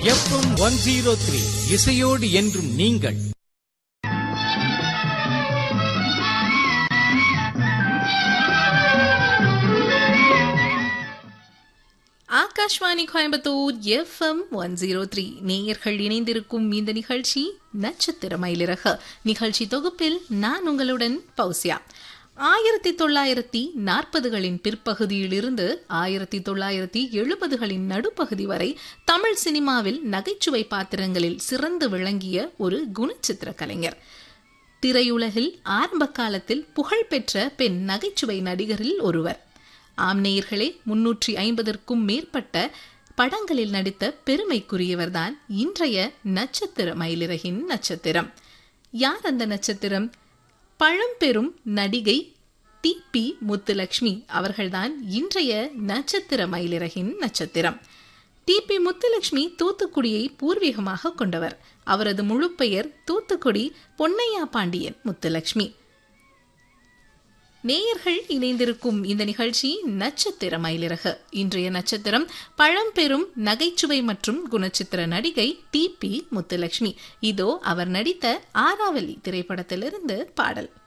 FM one zero three இசையோடு என்றும் நீங்கள் Akashvani Coimbatore FM one zero three நேயர்கள் இணைந்திருக்கும் இந்த நிகழ்ச்சி நட்சத்திர மயிலிறகு நிகழ்ச்சி தொகுப்பில் நான் உங்களுடன் பௌசியா ஆயிரத்தி தொள்ளாயிரத்தி நாற்பதுகளின் பிற்பகுதியிலிருந்து ஆயிரத்தி தொள்ளாயிரத்தி எழுபதுகளின் நடுப்பகுதி வரை தமிழ் சினிமாவில் நகைச்சுவை பாத்திரங்களில் சிறந்து விளங்கிய ஒரு குணச்சித்திர கலைஞர் திரையுலகில் ஆரம்ப காலத்தில் புகழ்பெற்ற பெண் நகைச்சுவை நடிகரில் ஒருவர் ஆம்நேயர்களே முன்னூற்றி ஐம்பதற்கும் மேற்பட்ட படங்களில் நடித்த பெருமைக்குரியவர்தான் இன்றைய நட்சத்திர மயிலிறகின் நட்சத்திரம் யார் அந்த நட்சத்திரம் பழம்பெரும் நடிகை டி பி முத்துலட்சுமி அவர்கள்தான் இன்றைய நட்சத்திர மயிலிறகின் நட்சத்திரம் டி பி முத்துலட்சுமி தூத்துக்குடியை பூர்வீகமாக கொண்டவர் அவரது முழு பெயர் தூத்துக்குடி பொன்னையா பாண்டியன் முத்துலட்சுமி நேயர்கள் இணைந்திருக்கும் இந்த நிகழ்ச்சி நட்சத்திர மயிலிறகு இன்றைய நட்சத்திரம் பழம்பெரும் நகைச்சுவை மற்றும் குணச்சித்திர நடிகை டி பி முத்துலட்சுமி இதோ அவர் நடித்த ஆராவலி திரைப்படத்திலிருந்து பாடல்